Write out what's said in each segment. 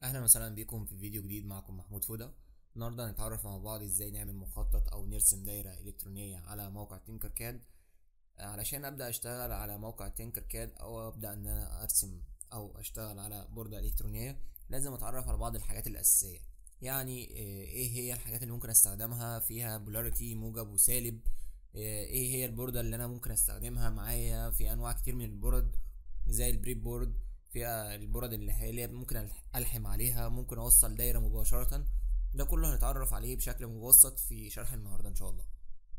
اهلا وسهلا بكم في فيديو جديد معكم محمود فودا النهارده هنتعرف مع بعض ازاي نعمل مخطط او نرسم دايره الكترونيه على موقع تينكر كاد علشان ابدا اشتغل على موقع تينكر كاد او ابدا ان انا ارسم او اشتغل على بوردة الكترونيه لازم اتعرف على بعض الحاجات الاساسيه يعني ايه هي الحاجات اللي ممكن استخدمها فيها بولاريتي موجب وسالب ايه هي البوردة اللي انا ممكن استخدمها معايا في انواع كتير من البورد زي البريد بورد في البورد اللي هي ممكن الحم عليها ممكن اوصل دايره مباشره ده كله هنتعرف عليه بشكل مبسط في شرح النهارده ان شاء الله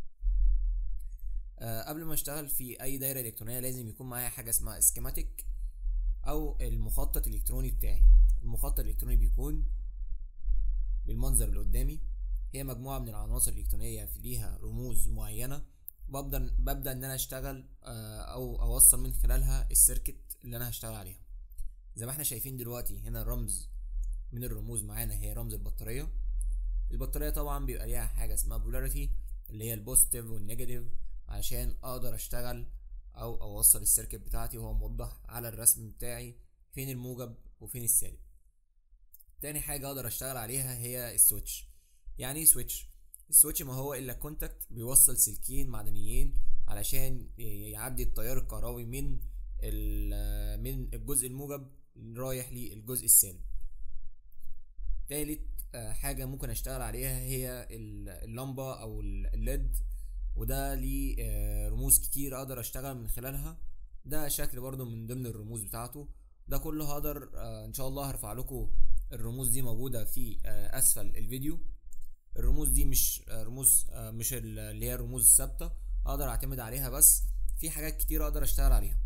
أه قبل ما اشتغل في اي دايره الكترونيه لازم يكون معايا حاجه اسمها اسكيماتيك او المخطط الالكتروني بتاعي المخطط الالكتروني بيكون بالمنظر اللي قدامي هي مجموعه من العناصر الالكترونيه ليها رموز معينه ببدا ببدا ان انا اشتغل او اوصل من خلالها السيركت اللي انا هشتغل عليها زي ما احنا شايفين دلوقتي هنا رمز من الرموز معانا هي رمز البطاريه البطاريه طبعا بيبقى ليها حاجه اسمها بولاريتي اللي هي البوزيتيف والنيجاتيف عشان اقدر اشتغل او اوصل السيركت بتاعتي وهو موضح على الرسم بتاعي فين الموجب وفين السالب تاني حاجه اقدر اشتغل عليها هي السويتش يعني ايه سويتش السويتش ما هو الا كونتاكت بيوصل سلكين معدنيين علشان يعدي التيار الكهربي من من الجزء الموجب رايح للجزء السالب تالت حاجة ممكن اشتغل عليها هي اللمبة او الليد وده ليه رموز كتير اقدر اشتغل من خلالها ده شكل برضو من ضمن الرموز بتاعته ده كله هقدر ان شاء الله هرفع لكم الرموز دي موجودة في اسفل الفيديو الرموز دي مش رموز مش اللي هي الرموز الثابتة اقدر اعتمد عليها بس في حاجات كتير اقدر اشتغل عليها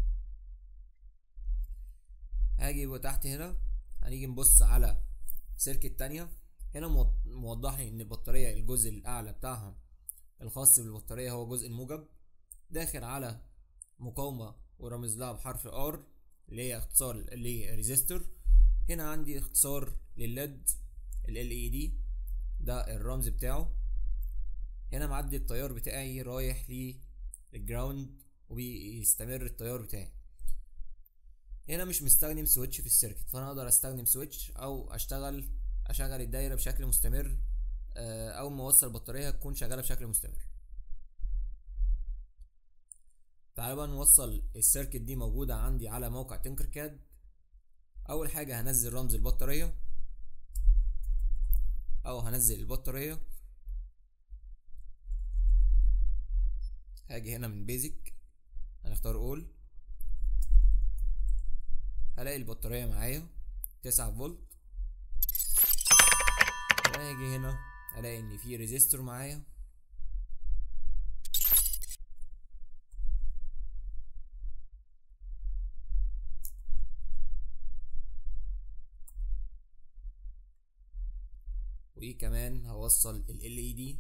هاجي تحت هنا هنيجي نبص على سيركت تانية هنا موضح لي ان البطارية الجزء الاعلى بتاعها الخاص بالبطارية هو جزء الموجب داخل على مقاومة ورمز لها بحرف ار اللي هي اختصار لريزيستور هنا عندي اختصار للليد ال اي دي ده الرمز بتاعه هنا معدي التيار بتاعي رايح للجراوند وبيستمر التيار بتاعي هنا مش مستخدم سويتش في السيركت فانا اقدر استخدم سويتش او اشتغل اشغل الدايره بشكل مستمر اول ما اوصل البطاريه تكون شغاله بشكل مستمر تعالوا بقى نوصل السيركت دي موجوده عندي على موقع تنكر كاد اول حاجه هنزل رمز البطاريه او هنزل البطاريه هاجي هنا من بيزك هنختار اول هلاقي البطارية معايا تسعة فولت واجي هنا الاقي ان في ريزيستور معايا وكمان هوصل ال LED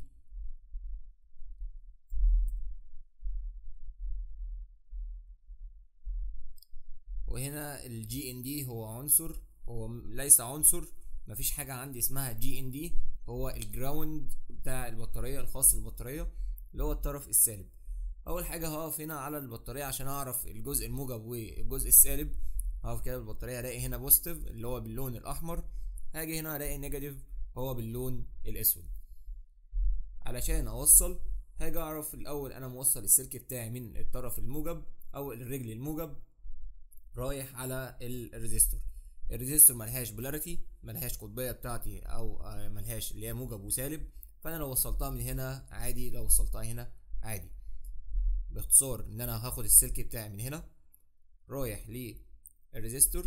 وهنا الجي ان دي هو عنصر هو ليس عنصر مفيش حاجة عندي اسمها جي ان دي هو الجراوند بتاع البطارية الخاص بالبطارية اللي هو الطرف السالب اول حاجة هقف هنا على البطارية عشان اعرف الجزء الموجب والجزء السالب هقف كده بالبطارية هلاقي هنا بوزيتيف اللي هو باللون الاحمر هاجي هنا هلاقي نيجاتيف هو باللون الاسود علشان اوصل هاجي اعرف الاول انا موصل السلك بتاعي من الطرف الموجب او الرجل الموجب رايح على الريزيستور الريزيستور ملهاش بولاريتي ملهاش قطبيه بتاعتي او ملهاش اللي هي موجب وسالب فانا لو وصلتها من هنا عادي لو وصلتها هنا عادي باختصار ان انا هاخد السلك بتاعي من هنا رايح للريزيستور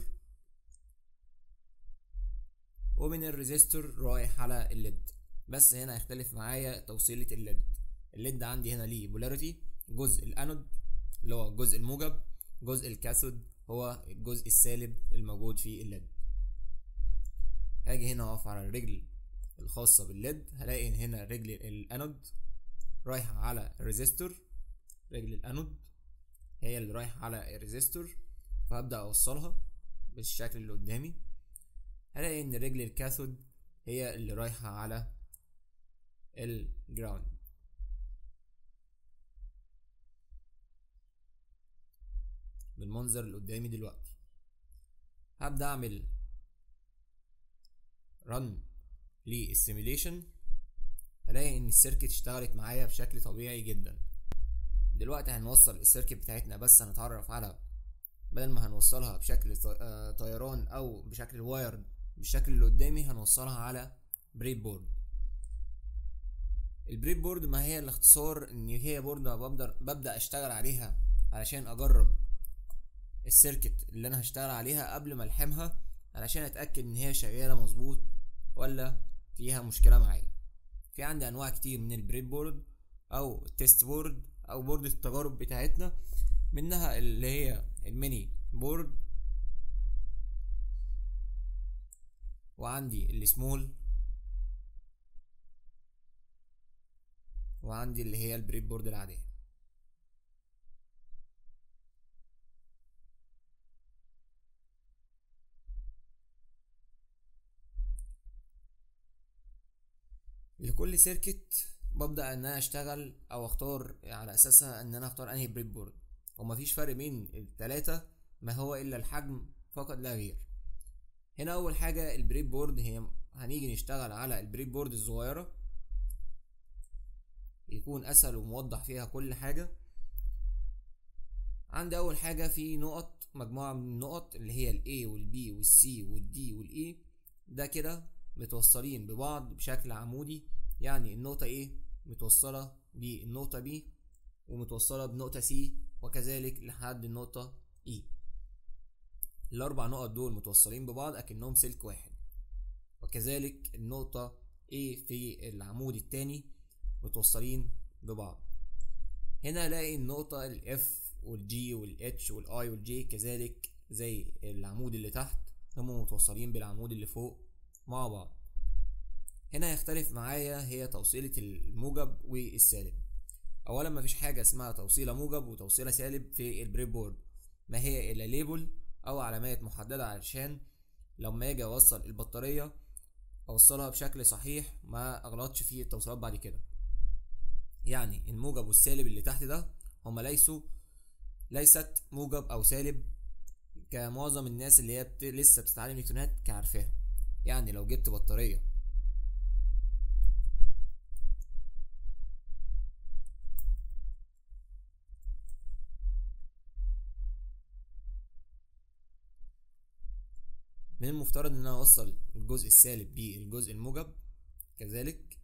ومن الريزيستور رايح على الليد بس هنا هيختلف معايا توصيلة الليد الليد عندي هنا ليه بولاريتي جزء الانود اللي هو الجزء الموجب جزء الكاثود هو الجزء السالب الموجود في الليد هاجي هنا اقف على الرجل الخاصة بالليد هلاقي ان هنا رجل الانود رايحة على الريزيستور رجل الانود هي اللي رايحة على الريزيستور فهبدأ اوصلها بالشكل اللي قدامي هلاقي ان رجل الكاثود هي اللي رايحة على الجراوند بالمنظر اللي قدامي دلوقتي هبدأ أعمل رن للسيميليشن الاقي ان السيركت اشتغلت معايا بشكل طبيعي جدا دلوقتي هنوصل السيركت بتاعتنا بس هنتعرف على بدل ما هنوصلها بشكل آه، طيران او بشكل وايرد بالشكل اللي قدامي هنوصلها على بريد بورد البريد بورد ما هي الاختصار ان هي بورد ببدأ, ببدأ اشتغل عليها علشان اجرب السيركت اللي انا هشتغل عليها قبل ما الحمها علشان اتأكد ان هي شغالة مظبوط ولا فيها مشكلة معايا في عندي انواع كتير من البريد بورد او التيست بورد او بورد التجارب بتاعتنا منها اللي هي الميني بورد وعندي السمول وعندي اللي هي البريد بورد العادية لكل سيركت ببدأ ان انا اشتغل او اختار على اساسها ان انا اختار انهي بريد بورد ومفيش فرق بين التلاتة ما هو الا الحجم فقط لا غير هنا اول حاجة البريد بورد هي هنيجي نشتغل على البريد بورد الصغيرة يكون اسهل وموضح فيها كل حاجة عندي اول حاجة في نقط مجموعة من النقط اللي هي ال A وال B وال C وال D وال E ده كده متوصلين ببعض بشكل عمودي يعني النقطة A متوصلة بالنقطة B ومتوصلة بنقطة C وكذلك لحد النقطة E الأربع نقط دول متوصلين ببعض أكنهم سلك واحد وكذلك النقطة A في العمود التاني متوصلين ببعض هنا الاقي النقطة ال F وال G وال H وال I وال J كذلك زي العمود اللي تحت هم متوصلين بالعمود اللي فوق مع بعض هنا يختلف معايا هي توصيلة الموجب والسالب اولا مفيش حاجة اسمها توصيلة موجب وتوصيلة سالب في البريد بورد ما هي الا ليبل او علامات محددة علشان لما اجي اوصل البطارية اوصلها بشكل صحيح ما اغلطش في التوصيلات بعد كده يعني الموجب والسالب اللي تحت ده هما ليسوا ليست موجب او سالب كمعظم الناس اللي هي بت... لسه بتتعلم الكترونات كعارفاها يعني لو جبت بطارية من المفترض ان انا اوصل الجزء السالب بالجزء الموجب كذلك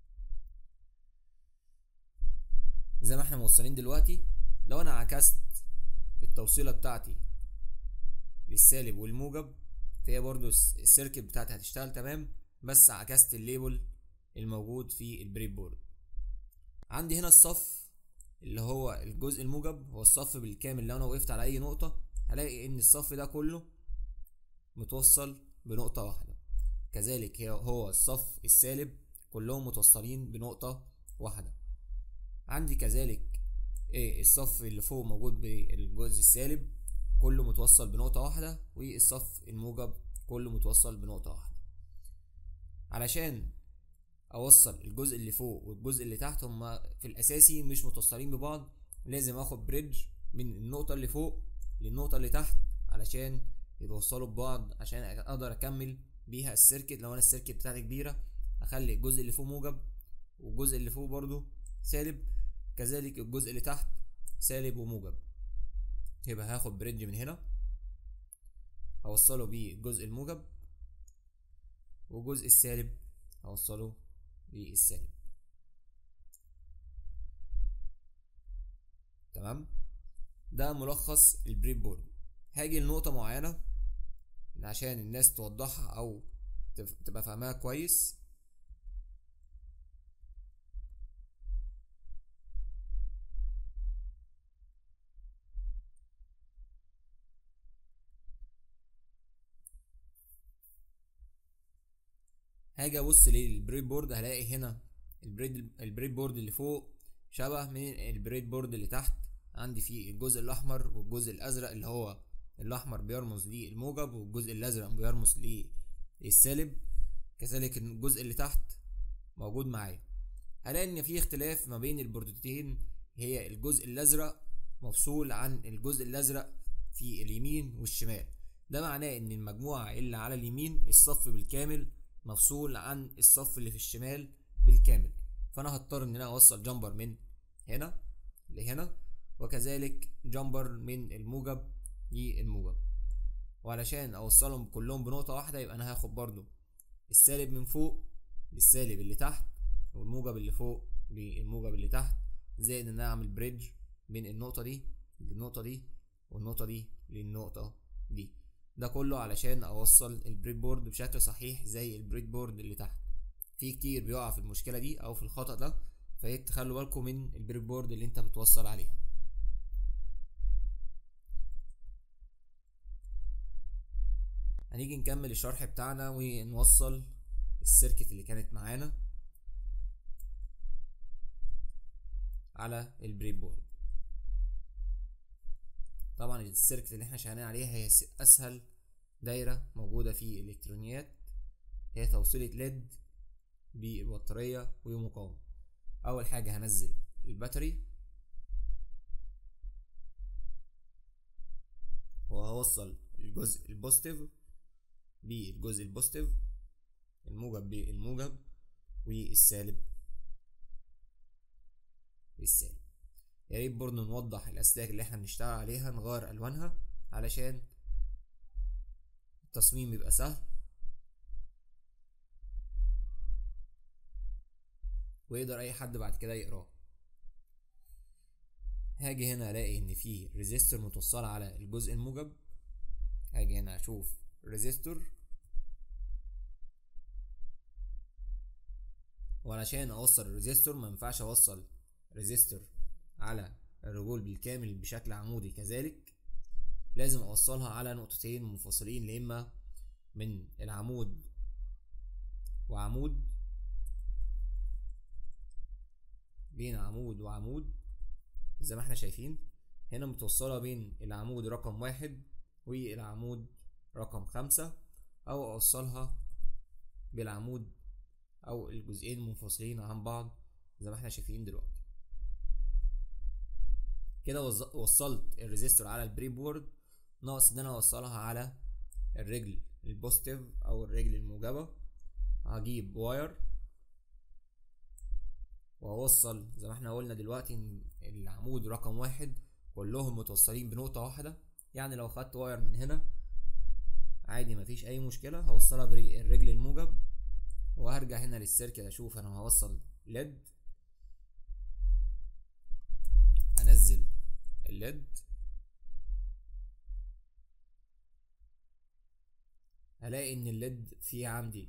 زي ما احنا موصلين دلوقتي لو انا عكست التوصيله بتاعتي للسالب والموجب فهي برضو السيركت بتاعتي هتشتغل تمام بس عكست الليبل الموجود في البريد بورد عندي هنا الصف اللي هو الجزء الموجب هو الصف بالكامل لو انا وقفت على اي نقطة هلاقي ان الصف ده كله متوصل بنقطة واحدة كذلك هو الصف السالب كلهم متوصلين بنقطة واحدة عندي كذلك ايه الصف اللي فوق موجود بالجزء السالب كله متوصل بنقطة واحدة والصف الموجب كله متوصل بنقطة واحدة علشان اوصل الجزء اللي فوق والجزء اللي تحت هما في الاساسي مش متوصلين ببعض لازم اخد بريدج من النقطة اللي فوق للنقطة اللي تحت علشان يتوصلوا ببعض عشان اقدر اكمل بيها السيركت لو انا السيركت بتاعتي كبيره اخلي الجزء اللي فوق موجب والجزء اللي فوق برضو سالب كذلك الجزء اللي تحت سالب وموجب يبقى هاخد بريدج من هنا هوصله بالجزء الموجب والجزء السالب هوصله بالسالب تمام ده ملخص البريد بورد هاجي لنقطة معينة عشان الناس توضحها او تبقى فاهمها كويس هاجي ابص للبريد بورد هلاقي هنا البريد البريد بورد اللي فوق شبه من البريد بورد اللي تحت عندي فيه الجزء الاحمر والجزء الازرق اللي هو الاحمر بيرمز للموجب والجزء الازرق بيرمز للسالب كذلك الجزء اللي تحت موجود معايا هلاقي ان في اختلاف ما بين البوردتين هي الجزء الازرق مفصول عن الجزء الازرق في اليمين والشمال ده معناه ان المجموعة اللي على اليمين الصف بالكامل مفصول عن الصف اللي في الشمال بالكامل فانا هضطر ان انا اوصل جامبر من هنا لهنا وكذلك جامبر من الموجب للموجب وعلشان اوصلهم كلهم بنقطة واحدة يبقى انا هاخد برضو السالب من فوق للسالب اللي تحت والموجب اللي فوق للموجب اللي تحت زائد ان انا اعمل بريدج بين النقطة دي للنقطة دي والنقطة دي للنقطة دي ده كله علشان اوصل البريد بورد بشكل صحيح زي البريد بورد اللي تحت في كتير بيقع في المشكلة دي او في الخطأ ده فايه تخلوا بالكم من البريد بورد اللي انت بتوصل عليها هنيجي نكمل الشرح بتاعنا ونوصل السيركت اللي كانت معانا على البريد بورد طبعا السيركت اللي احنا شغالين عليها هي اسهل دايره موجوده في الالكترونيات هي توصيله ليد بالبطاريه ومقاومه اول حاجه هنزل الباتري وهوصل الجزء البوزيتيف بالجزء البوزيتيف الموجب بالموجب والسالب بالسالب يا ريت برضه نوضح الاسلاك اللي احنا بنشتغل عليها نغير الوانها علشان التصميم يبقى سهل ويقدر اي حد بعد كده يقراه هاجي هنا الاقي ان في ريزيستور متوصله على الجزء الموجب هاجي هنا اشوف ريزيستور وعلشان اوصل الريزيستور ما ينفعش اوصل ريزيستور على الرجول بالكامل بشكل عمودي كذلك لازم اوصلها على نقطتين منفصلين لاما من العمود وعمود بين عمود وعمود زي ما احنا شايفين هنا متوصلة بين العمود رقم واحد والعمود رقم خمسة او اوصلها بالعمود او الجزئين منفصلين عن بعض زي ما احنا شايفين دلوقتي كده وصلت الريزيستور على البري بورد ناقص ان انا اوصلها على الرجل البوزيتيف او الرجل الموجبه هجيب واير واوصل زي ما احنا قلنا دلوقتي ان العمود رقم واحد كلهم متوصلين بنقطه واحده يعني لو خدت واير من هنا عادي مفيش اي مشكله هوصلها بالرجل الموجب وهرجع هنا للسيركت اشوف انا هوصل ليد هنزل الليد هلاقي ان الليد فيه عندي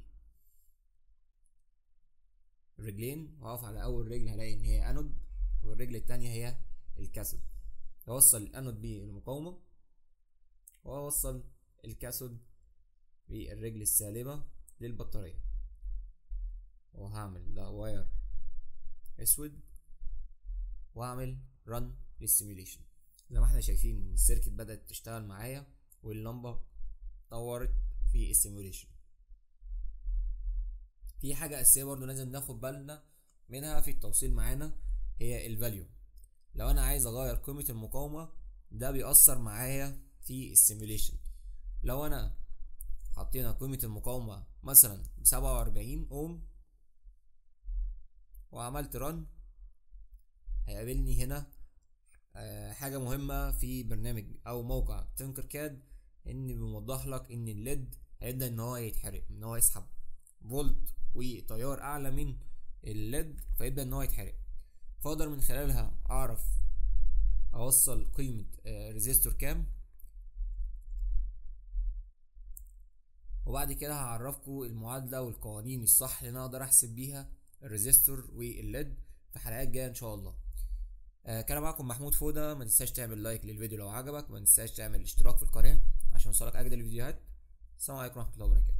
رجلين واقف على اول رجل هلاقي ان هي انود والرجل التانية هي الكاثود اوصل الانود بالمقاومة واوصل الكاثود بالرجل السالبة للبطارية وهعمل ده واير اسود واعمل رن للسيميوليشن زي ما احنا شايفين السيركت بدأت تشتغل معايا واللمبة طورت في السيميوليشن في حاجة أساسية برضو لازم ناخد بالنا منها في التوصيل معانا هي الفاليو لو أنا عايز أغير قيمة المقاومة ده بيأثر معايا في السيميوليشن لو أنا حطينا قيمة المقاومة مثلا بسبعة وأربعين أوم وعملت رن هيقابلني هنا حاجة مهمة في برنامج أو موقع تنكر كاد إن بيوضح لك إن الليد هيبدأ إن هو يتحرق إن هو يسحب فولت وتيار أعلى من الليد فيبدأ إن هو يتحرق فأقدر من خلالها أعرف أوصل قيمة ريزيستور كام وبعد كده هعرفكم المعادلة والقوانين الصح اللي أنا أقدر أحسب بيها الريزيستور والليد في حلقات جاية إن شاء الله آه كان معكم محمود فوده ما تنساش تعمل لايك للفيديو لو عجبك ما تنساش تعمل اشتراك في القناه عشان يوصلك اجدد الفيديوهات السلام عليكم ورحمه الله وبركاته